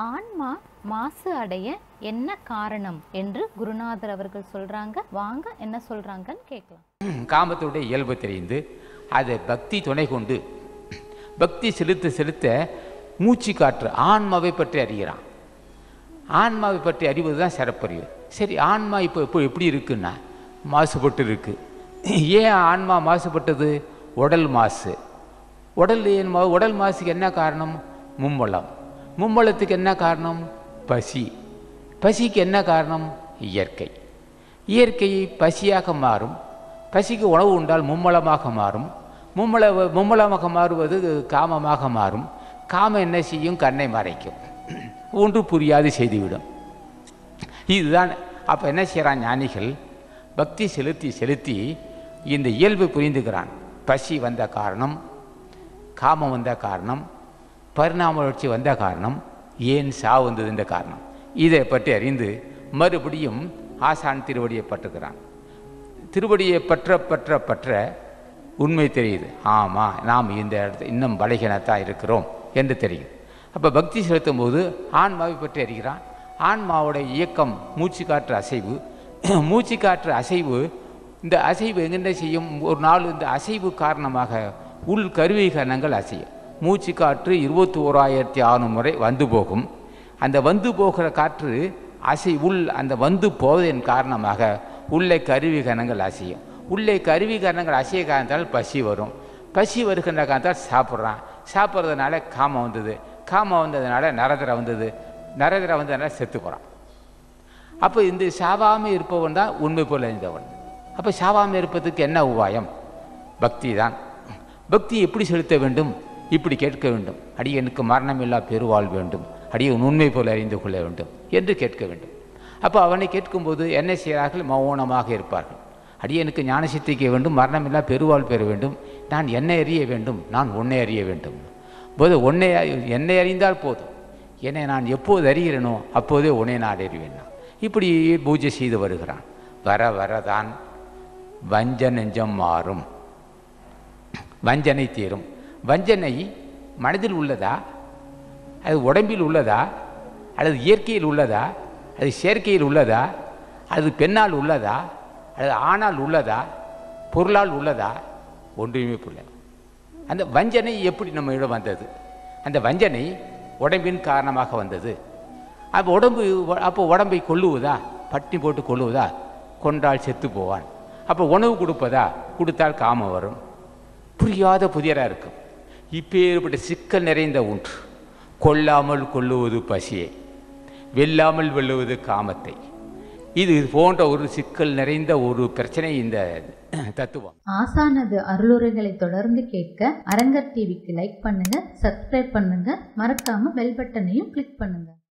ஆன்மா மாசு அடைய என்ன காரணம் என்று குருநாதர் அவர்கள் சொல்றாங்க வாங்க என்ன சொல்றாங்கன்னு கேட்கலாம் காமத்துடைய இயல்பு தெரிந்து அதை பக்தி துணை கொண்டு பக்தி செலுத்த செலுத்த மூச்சு காற்று ஆன்மாவை பற்றி அறிகிறான் ஆன்மாவை பற்றி அறிவது தான் சிறப்பறிவு சரி ஆன்மா இப்போ இப்போ எப்படி இருக்குன்னா மாசுபட்டு இருக்கு ஏன் ஆன்மா மாசுபட்டது உடல் மாசு உடல் ஏன் மா- உடல் மாசுக்கு என்ன காரணம் மும்மலம் மும்மலத்துக்கு என்ன காரணம் பசி பசிக்கு என்ன காரணம் இயற்கை இயற்கை பசியாக மாறும் பசிக்கு உணவு உண்டால் மும்மலமாக மாறும் மும்மல மும்மலமாக மாறுவது காமமாக மாறும் காமம் என்ன செய்யும் கண்ணை மறைக்கும் ஒன்று புரியாது செய்துவிடும் இதுதான் அப்போ என்ன செய்கிறான் ஞானிகள் பக்தி செலுத்தி செலுத்தி இந்த இயல்பை புரிந்துக்கிறான் பசி வந்த காரணம் காமம் வந்த காரணம் பரிணாம வளர்ச்சி வந்த காரணம் ஏன் சா வந்ததுன்ற காரணம் இதை பற்றி அறிந்து மறுபடியும் ஆசான் திருவடியை பற்றுகிறான் திருவடியை பற்ற பற்ற பற்ற உண்மை தெரியுது ஆமாம் நாம் இந்த இடத்துல இன்னும் பலகீனத்தான் இருக்கிறோம் என்று தெரியும் அப்போ பக்தி செலுத்தும் போது ஆன்மாவை பற்றி அறிகிறான் ஆன்மாவுடைய இயக்கம் மூச்சு காற்று அசைவு மூச்சு காற்று அசைவு இந்த அசைவு எங்கென்ன செய்யும் ஒரு நாள் இந்த அசைவு காரணமாக உள் கருவிகரணங்கள் அசையும் மூச்சு காற்று இருபத்தி ஓராயிரத்தி ஆறுநூறு முறை வந்து போகும் அந்த வந்து போகிற காற்று அசை உள் அந்த வந்து போவதன் காரணமாக உள்ளே கருவிகரணங்கள் அசையும் உள்ளே கருவிகரணங்கள் அசைய காரணத்தால் பசி வரும் பசி வருகின்ற காரணத்தால் சாப்பிட்றான் சாப்பிட்றதுனால காமம் வந்தது காமம் வந்ததுனால நரதிரை வந்தது நரதிரை வந்ததுனால செத்து போகிறான் அப்போ இந்த சாவாமல் இருப்பவன் தான் உண்மை போல இருந்தவன் அப்போ சாவாமல் இருப்பதுக்கு என்ன உபாயம் பக்தி தான் பக்தி எப்படி செலுத்த வேண்டும் இப்படி கேட்க வேண்டும் அடியனுக்கு மரணமில்லா பெருவாழ் வேண்டும் அடியன் உண்மை போல அறிந்து கொள்ள வேண்டும் என்று கேட்க வேண்டும் அப்போ அவனை கேட்கும்போது என்ன செய்கிறார்கள் மௌனமாக இருப்பார்கள் அடியனுக்கு ஞான சித்திக்க வேண்டும் மரணமில்லா பெருவாழ் பெற வேண்டும் நான் என்னை அறிய வேண்டும் நான் உன்னை அறிய வேண்டும் போது உன்னை என்னை அறிந்தால் போதும் என்னை நான் எப்போது அறிகிறேனோ அப்போதே உன்னை நான் அறிவேன் நான். இப்படி பூஜை செய்து வருகிறான் வர வரதான் வஞ்ச நெஞ்சம் மாறும் வஞ்சனை தீரும் வஞ்சனை மனதில் உள்ளதா அது உடம்பில் உள்ளதா அல்லது இயற்கையில் உள்ளதா அது செயற்கையில் உள்ளதா அது பெண்ணால் உள்ளதா அல்லது ஆணால் உள்ளதா பொருளால் உள்ளதா ஒன்றுமே புரியல அந்த வஞ்சனை எப்படி நம்ம இடம் வந்தது அந்த வஞ்சனை உடம்பின் காரணமாக வந்தது அப்போ உடம்பு அப்போ உடம்பை கொல்லுவதா பட்டி போட்டு கொல்லுவதா கொன்றால் செத்து போவான் அப்போ உணவு கொடுப்பதா கொடுத்தால் காமம் வரும் புரியாத புதியராக இருக்கும் இப்பேற்பட்ட சிக்கல் நிறைந்த ஒன்று கொல்லாமல் கொல்லுவது பசியை வெல்லாமல் வெல்லுவது காமத்தை இது போன்ற ஒரு சிக்கல் நிறைந்த ஒரு பிரச்சனை இந்த தத்துவம் ஆசானது அருளுரைகளை தொடர்ந்து கேட்க அரங்கர் டிவிக்கு லைக் பண்ணுங்க சப்ஸ்கிரைப் பண்ணுங்க மறக்காம பெல் பட்டனையும் கிளிக் பண்ணுங்க